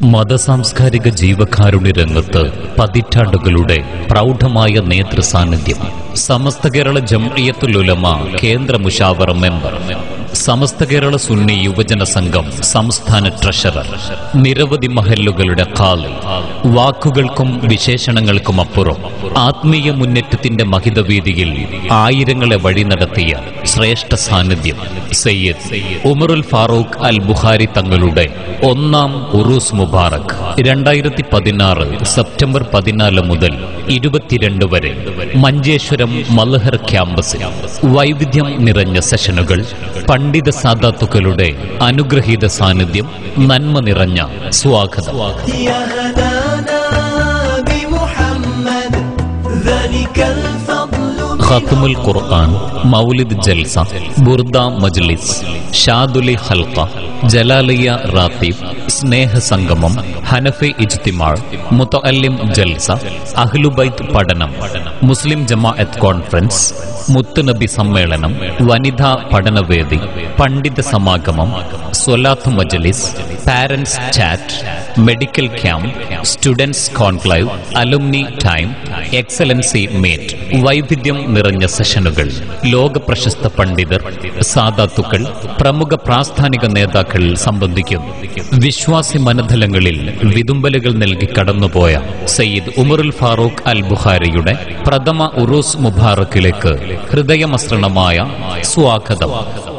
മതസാംസ്കാരിക ജീവകാരുണ്യ രംഗത്ത് പതിറ്റാണ്ടുകളുടെ പ്രൗഢമായ നേതൃ സാന്നിധ്യം സമസ്ത കേരള ജംഇയത്തുലുലമ കേന്ദ്ര മുഷാവറ മെമ്പർ സമസ്ത കേരള സുന്നി യുവജന സംഘം സംസ്ഥാന ട്രഷറർ നിരവധി മഹല്ലുകളുടെ കാല് വാക്കുകൾക്കും വിശേഷണങ്ങൾക്കും അപ്പുറം ആത്മീയ മുന്നേറ്റത്തിന്റെ മഹിതവീതിയിൽ ആയിരങ്ങളെ വഴി നടത്തിയ ശ്രേഷ്ഠ സാന്നിധ്യം സയ്യിദ് ഉമറുൽ ഫാറൂഖ് അൽ ബുഖാരി തങ്ങളുടെ ഒന്നാം ഉറൂസ് മുബാറക് രണ്ടായിരത്തി പതിനാറ് സെപ്റ്റംബർ പതിനാല് മുതൽ ഇരുപത്തിരണ്ട് വരെ മഞ്ചേശ്വരം മലഹർ ക്യാമ്പസിൽ വൈവിധ്യം നിറഞ്ഞ സെഷനുകൾ പണ്ഡിത സാധാത്തുക്കളുടെ അനുഗ്രഹീത സാന്നിധ്യം നന്മ നിറഞ്ഞ സ്വാഗതം يا هدانا بمحمد ذلك الفضل ഖത്തുമുൽ ഖുർആൻ മൗലിദ് ജൽസ ബുർദ മജ്ലിസ് ഷാദുലി ഹൽക്ക ജലാലിയ റാത്തീബ് സ്നേഹ സംഗമം ഹനഫി ഇജ്തിമാൾ മുത്തഅല്ലിം ജൽസ അഹ്ലുബൈത്ത് പഠനം മുസ്ലിം ജമാഅത്ത് കോൺഫറൻസ് മുത്തുനബി സമ്മേളനം വനിതാ പഠനവേദി പണ്ഡിത സമാഗമം സ്വലാത്ത് മജ്ലിസ് parents chat medical camp students conclave alumni time excellency meet വൈവിധ്യം നിറഞ്ഞ സെഷനുകൾ ലോക പ്രശസ്ത പണ്ഡിതർ സാധാത്തുക്കൾ പ്രമുഖ പ്രാസ്ഥാനിക നേതാക്കൾ സംബന്ധിക്കുന്നു വിശ്വാസി മനധലങ്ങളിൽ വിതുമ്പലുകൾ നൽകി കടന്നുപോയ സയ്യിദ് ഉമറുൽ ഫാറൂഖ് അൽ ബുഖാരിയുടെ പ്രഥമ ഉറൂസ് മുബാറക്കിലേക്ക് ഹൃദയമസൃണമായ സ്വാഗതം